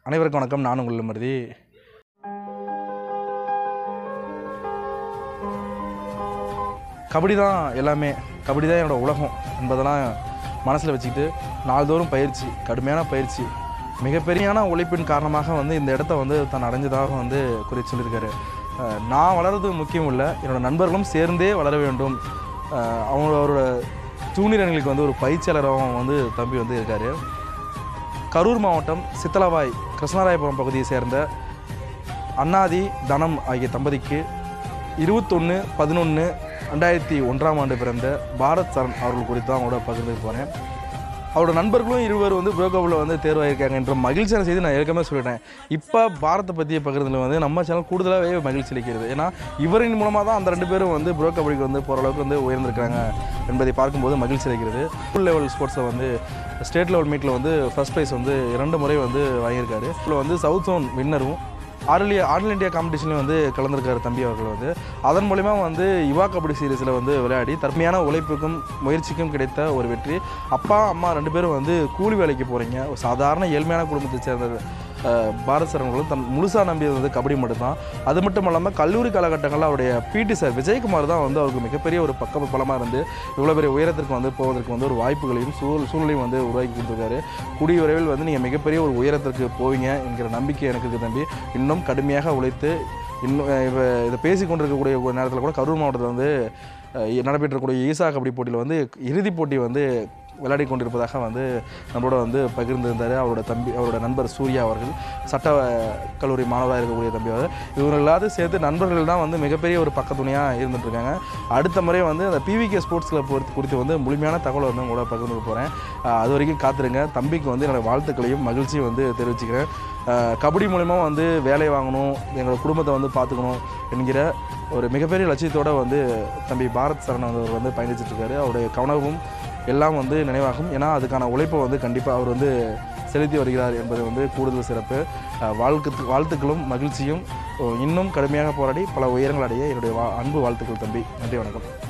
அனைவருக்கும் வணக்கம் நான் உங்கள் மருதி கபடி தான் எல்லாமே கபடி தான் என்னோடய உலகம் என்பதெல்லாம் மனசில் வச்சுக்கிட்டு நாள்தோறும் பயிற்சி கடுமையான பயிற்சி மிகப்பெரியான உழைப்பின் காரணமாக வந்து இந்த இடத்த வந்து தான் அடைஞ்சதாக வந்து குறி சொல்லியிருக்காரு அஹ் நான் வளர்றது முக்கியம் இல்லை என்னோட நண்பர்களும் சேர்ந்தே வளர வேண்டும் அஹ் அவங்க அவரோட ஜூனியர் அணிகளுக்கு வந்து ஒரு பயிற்சியாளராகவும் வந்து தம்பி வந்து இருக்கார் கரூர் மாவட்டம் சித்தலவாய் கிருஷ்ணராயபுரம் பகுதியை சேர்ந்த அண்ணாதி தனம் ஆகிய தம்பதிக்கு இருபத்தொன்று பதினொன்று ரெண்டாயிரத்தி ஒன்றாம் ஆண்டு பிறந்த பாரத் சரண் அவர்கள் குறித்து தான் அவங்களோட பகிர்ந்து போகிறேன் அவரோட நண்பர்களும் இருவர் வந்து புரோகோவில் வந்து தேர்வாயிருக்காங்க என்ற மகிழ்ச்சியான செய்தி நான் ஏற்கனவே சொல்லிட்டேன் இப்போ பாரத்தை பற்றிய பகிர்ந்தில் வந்து நம்ம சேனல் கூடுதலாகவே மகிழ்ச்சி அளிக்கிறது ஏன்னா இவரின் மூலமாக தான் அந்த ரெண்டு பேரும் வந்து ப்ரோ கபடிக்கு வந்து போகிற அளவுக்கு வந்து உயர்ந்திருக்காங்க என்பதை பார்க்கும்போது மகிழ்ச்சி அளிக்கிறது ஸ்கூல் லெவல் ஸ்போர்ட்ஸில் வந்து ஸ்டேட் லெவல் மீட்டில் வந்து ஃபர்ஸ்ட் ப்ரைஸ் வந்து இரண்டு முறை வந்து வாங்கியிருக்காரு இதில் வந்து சவுத் ஜோன் வின்னரும் ஆல் ஆல் இண்டியா காம்படிஷன்லையும் வந்து கலந்துருக்காரு தம்பி அவர்கள் வந்து அதன் மூலிமா வந்து யுவா கபடி சீரீஸில் வந்து விளையாடி தர்மையான உழைப்புக்கும் முயற்சிக்கும் கிடைத்த ஒரு வெற்றி அப்பா அம்மா ரெண்டு பேரும் வந்து கூலி வேலைக்கு போகிறீங்க ஒரு சாதாரண ஏழ்மையான குடும்பத்தை சேர்ந்த அஹ், பாரத் சரவங்களும் தன் முழுசாக நம்பியது வந்து கபடி மட்டும்தான் அது மட்டும் இல்லாமல் கல்லூரி காலகட்டங்களில் அவருடைய பிடி சார் விஜயகுமார் தான் வந்து அவருக்கு மிகப்பெரிய ஒரு பக்க பலமாக இருந்து இவ்வளோ பெரிய உயரத்திற்கு வந்து போவதற்கு வந்து ஒரு வாய்ப்புகளையும் சூழ் சூழ்நிலையும் வந்து உருவாக்கி கொடுத்துருக்காரு கூடிய விரைவில் வந்து நீங்கள் மிகப்பெரிய ஒரு உயரத்திற்கு போவீங்க என்கிற நம்பிக்கை எனக்கு இருக்குது தம்பி இன்னும் கடுமையாக உழைத்து இன்னும் அஹ், இப்ப இதை பேசி கொண்டிருக்கக்கூடிய ஒரு நேரத்தில் கூட கரூர் மாவட்டத்தில் வந்து அஹ், நடைபெற்றக்கூடிய ஈசா கபடி போட்டியில் வந்து இறுதிப் போட்டி வந்து விளையாடி கொண்டிருப்பதாக வந்து நம்மளோட வந்து பகிர்ந்திருந்தார் அவரோட தம்பி அவரோட நண்பர் சூர்யா அவர்கள் சட்ட கல்லூரி மாணவராக இருக்கக்கூடிய தம்பி அவர் இவங்க எல்லாத்தையும் சேர்த்து நண்பர்கள் தான் வந்து மிகப்பெரிய ஒரு பக்கத்துணையாக இருந்துட்டு இருக்காங்க அடுத்த முறை வந்து அந்த பிவிகே ஸ்போர்ட்ஸ் கிளப் பொறுத்து குறித்து வந்து முழுமையான தகவலை வந்து உங்களோட பகிர்ந்து போகிறேன் அது வரைக்கும் காத்துருங்க தம்பிக்கு வந்து என்னோட வாழ்த்துக்களையும் மகிழ்ச்சியும் வந்து தெரிவிச்சுக்கிறேன் அஹ் கபடி மூலிமா வந்து வேலை வாங்கணும் எங்களோட குடும்பத்தை வந்து பார்த்துக்கணும் என்கிற ஒரு மிகப்பெரிய லட்சியத்தோட வந்து தம்பி பாரத் சரண் அவர் வந்து பயணிச்சுட்டு இருக்காரு அவருடைய கனவும் எல்லாம் வந்து நினைவாகும் ஏன்னா அதுக்கான உழைப்பை வந்து கண்டிப்பாக அவர் வந்து செலுத்தி வருகிறார் என்பது வந்து கூடுதல் சிறப்பு அஹ் வாழ்த்து வாழ்த்துக்களும் மகிழ்ச்சியும் இன்னும் கடுமையாக போராடி பல உயரங்கள் அடைய என்னுடைய வா- அன்பு வாழ்த்துக்கள் தம்பி நன்றி வணக்கம்